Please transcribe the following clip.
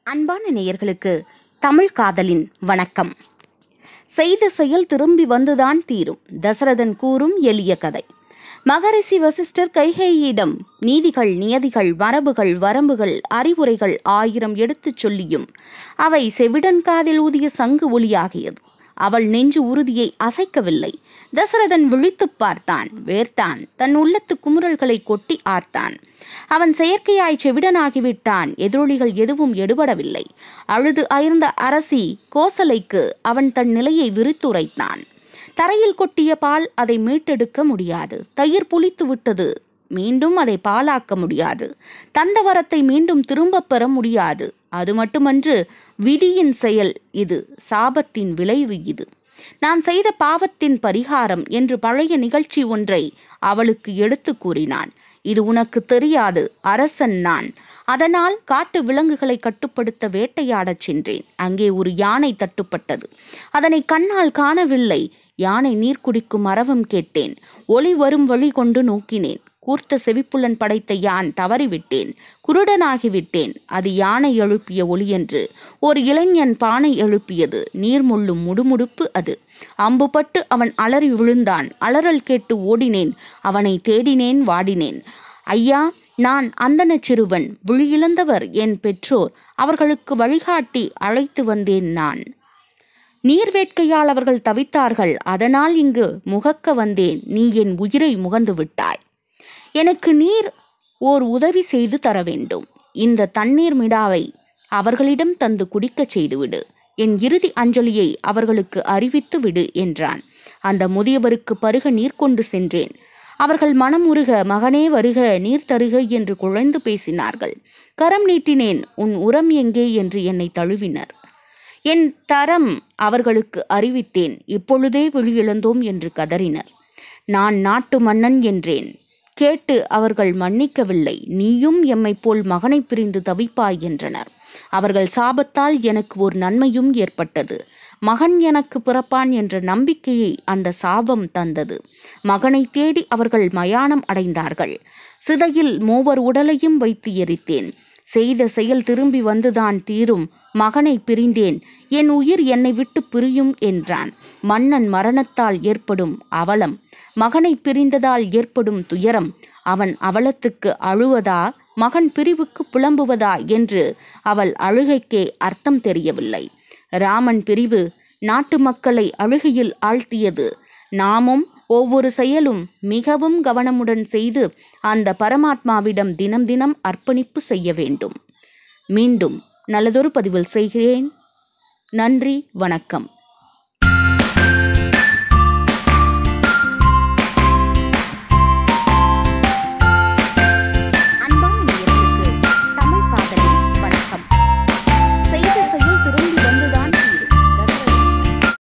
அன்பான நேயர்களுக்கு தமிழ் காதலின் வணக்கம் செய்த செயல் திரும்பி வந்துதான் தீரும் தசரதன் கூறும் எளிய கதை மகரிஷி வசிஷ்டர் கைகேயிடம் நீதிகள் நியதிகள் மரபுகள் வரம்புகள் அறிவுரைகள் ஆயிரம் எடுத்துச் சொல்லியும் அவை செவிடன் காதில் ஊதிய சங்கு ஒளியாகியது அவள் நெஞ்சு உறுதியை அசைக்கவில்லை தசரதன் விழித்துப் பார்த்தான் வேர்த்தான் தன் உள்ளத்து குமுறல்களை கொட்டி ஆர்த்தான் அவன் செயற்கையாய் செவிடனாகிவிட்டான் எதிரொலிகள் எதுவும் எடுபடவில்லை அழுது அயர்ந்த அரசி கோசலைக்கு அவன் தன் நிலையை விரித்துரைத்தான் தரையில் கொட்டிய பால் அதை மீட்டெடுக்க முடியாது தயிர் புளித்து விட்டது மீண்டும் அதை பாலாக்க முடியாது தந்த வரத்தை மீண்டும் திரும்பப் பெற முடியாது அது மட்டுமன்று விதியின் செயல் இது சாபத்தின் விளைவு இது நான் செய்த பாவத்தின் பரிகாரம் என்று பழைய நிகழ்ச்சி ஒன்றை அவளுக்கு எடுத்து கூறினான் இது உனக்கு தெரியாது அரசன் நான் அதனால் காட்டு விலங்குகளை கட்டுப்படுத்த வேட்டையாடச் சென்றேன் அங்கே ஒரு யானை தட்டுப்பட்டது அதனை கண்ணால் காணவில்லை யானை நீர் குடிக்கும் மரவம் கேட்டேன் ஒளி வரும் வழி கொண்டு நோக்கினேன் கூர்த்த செவிப்புலன் படைத்த யான் தவறிவிட்டேன் குருடனாகிவிட்டேன் அது யானை எழுப்பிய ஒளி என்று ஒரு இளைஞன் பானை எழுப்பியது நீர்முள்ளும் முடுமுடுப்பு அது அம்புபட்டு அவன் அலறி விழுந்தான் அலறல் கேட்டு ஓடினேன் அவனை தேடினேன் வாடினேன் ஐயா நான் அந்தன சிறுவன் விழியிழந்தவர் என் பெற்றோர் அவர்களுக்கு வழிகாட்டி அழைத்து வந்தேன் நான் நீர் வேட்கையால் அவர்கள் தவித்தார்கள் அதனால் இங்கு முகக்க வந்தேன் நீ என் உயிரை முகந்து விட்டாய் எனக்கு நீர் ஓர் உதவி செய்து தர வேண்டும் இந்த தண்ணீர் மிடாவை அவர்களிடம் தந்து குடிக்கச் செய்துவிடு என் இறுதி அஞ்சலியை அவர்களுக்கு அறிவித்து விடு என்றான் அந்த முதியவருக்கு பருக நீர் கொண்டு சென்றேன் அவர்கள் மனம் உருக மகனே வருக நீர் தருக என்று குழைந்து பேசினார்கள் கரம் நீட்டினேன் உன் உரம் எங்கே என்று என்னை தழுவினர் என் தரம் அவர்களுக்கு அறிவித்தேன் இப்பொழுதே விழியிழந்தோம் என்று கதறினர் நான் நாட்டு மன்னன் என்றேன் கேட்டு அவர்கள் மன்னிக்கவில்லை நீயும் எம்மைப் போல் மகனை பிரிந்து தவிப்பாய் என்றனர் அவர்கள் சாபத்தால் எனக்கு ஒரு நன்மையும் ஏற்பட்டது மகன் எனக்கு பிறப்பான் என்ற நம்பிக்கையை அந்த சாபம் தந்தது மகனை தேடி அவர்கள் மயானம் அடைந்தார்கள் சிதையில் மூவர் உடலையும் வைத்து எரித்தேன் செய்த செயல் திரும்பி வந்துதான் தீரும் மகனை பிரிந்தேன் என் உயிர் என்னை விட்டு பிரியும் என்றான் மன்னன் மரணத்தால் ஏற்படும் அவலம் மகனை பிரிந்ததால் ஏற்படும் துயரம் அவன் அவலத்துக்கு அழுவதா மகன் பிரிவுக்கு புலம்புவதா என்று அவள் அழுகைக்கே அர்த்தம் தெரியவில்லை ராமன் பிரிவு நாட்டு மக்களை அழுகையில் ஆழ்த்தியது நாமும் ஒவ்வொரு செயலும் மிகவும் கவனமுடன் செய்து அந்த பரமாத்மாவிடம் தினம் தினம் அர்ப்பணிப்பு செய்ய வேண்டும் மீண்டும் நல்லதொரு பதிவில் செய்கிறேன் நன்றி வணக்கம்